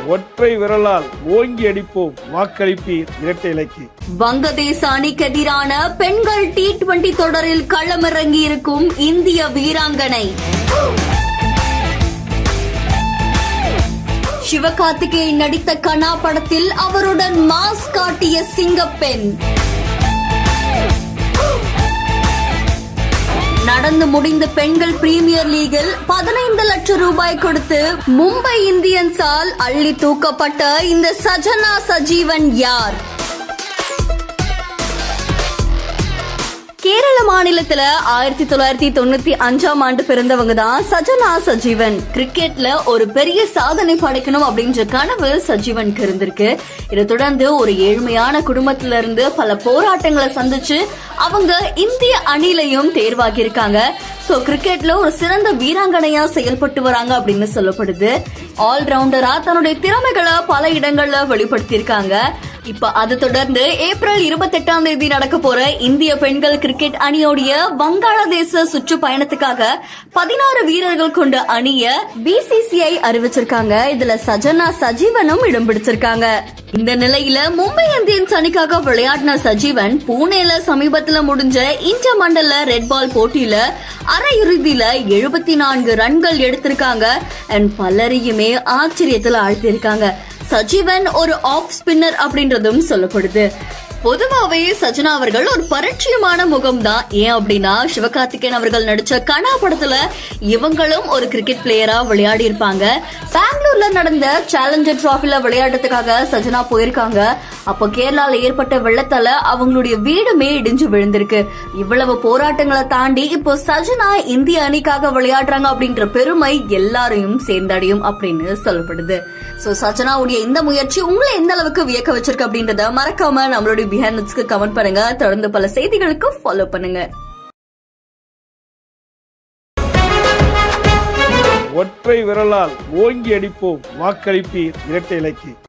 ஒற்றை விரலால் ஓங்கி அடிப்போம் வாக்களிப்பீர் இரட்டை இலக்கு வங்கதேச அணிக்கு எதிரான பெண்கள் டி டுவெண்டி தொடரில் களமிறங்கி இருக்கும் இந்திய வீராங்கனை சிவகார்த்திகேயன் நடித்த கனா படத்தில் அவருடன் மாஸ் காட்டிய சிங்கப்பெண் நடந்து முடிந்த பெண்கள் பிரீமியர் லீகில் பதினைந்து லட்சம் ரூபாய் கொடுத்து மும்பை இந்தியன்ஸால் அள்ளி தூக்கப்பட்ட இந்த சஜனா சஜீவன் யார் கேரள மாநிலத்துல ஆயிரத்தி தொள்ளாயிரத்தி தொண்ணூத்தி அஞ்சாம் ஆண்டு பிறந்தவங்க தான் சஜனா சஜீவன் கிரிக்கெட்ல ஒரு பெரிய சாதனை படைக்கணும் அப்படின்ற கனவு சஜீவனுக்கு இருந்திருக்கு இதை தொடர்ந்து ஒரு ஏழ்மையான குடும்பத்தில இருந்து பல போராட்டங்களை சந்திச்சு அவங்க இந்திய அணிலையும் தேர்வாகி இருக்காங்க சோ கிரிக்கெட்ல ஒரு சிறந்த வீராங்கனையா செயல்பட்டு வராங்க அப்படின்னு சொல்லப்படுது ஆல்ரவுண்டரா தன்னுடைய திறமைகளை பல இடங்கள்ல வெளிப்படுத்தியிருக்காங்க இப்ப அது தொடர்ந்து ஏப்ரல் இருபத்தி எட்டாம் தேதி நடக்க போற இந்திய பெண்கள் கிரிக்கெட் அணியோடைய வங்காளதேச சுற்றுப்பயணத்துக்காக பதினாறு வீரர்கள் கொண்ட அணிய பிசிசிஐ அறிவிச்சிருக்காங்க இதுல சஜனா சஜீவனும் இடம் பிடிச்சிருக்காங்க இந்த நிலையில மும்பை இந்தியன்ஸ் அணிக்காக விளையாடின சஜீவன் பூனேல சமீபத்துல முடிஞ்ச இந்திய மண்டல ரெட் பால் போட்டியில அரையிறுதியில எழுபத்தி நான்கு ரன்கள் எடுத்திருக்காங்க அண்ட் பலரையுமே ஆச்சரியத்துல ஆழ்த்தியிருக்காங்க சஜீவன் ஒரு ஆஃப் ஸ்பின்னர் அப்படின்றதும் சொல்லப்படுது பொதுவாவே சஜனா அவர்கள் ஒரு பரிச்சயமான முகம் தான் ஏன் அப்படின்னா சிவகார்த்திகேயன் அவர்கள் நடிச்ச கனா படத்துல இவங்களும் ஒரு கிரிக்கெட் பிளேயரா விளையாடி இருப்பாங்க பெங்களூர்ல நடந்த சேலஞ்சர் டிராஃபில விளையாடுறதுக்காக சஜனா போயிருக்காங்க அப்போ கேரளால ஏற்பட்ட வெள்ளத்தால அவங்களுடைய வீடுமே இடிஞ்சு விழுந்திருக்கு இவ்வளவு போராட்டங்களை தாண்டி இப்போ சஜனா இந்திய அணிக்காக விளையாடுறாங்க அப்படின்ற பெருமை எல்லாரையும் சேர்ந்தடையும் அப்படின்னு சொல்லப்படுது சோ சஜனாவுடைய இந்த முயற்சி உங்களை எந்த அளவுக்கு வியக்க வச்சிருக்கு அப்படின்றத மறக்காம நம்மளுடைய பிஹேண்ட்ஸ்க்கு கமெண்ட் பண்ணுங்க தொடர்ந்து பல செய்திகளுக்கு ஃபாலோ பண்ணுங்க ஒற்றை விரலால் ஓங்கி அடிப்போம் வாக்களிப்பீர் இரட்டை இலக்கு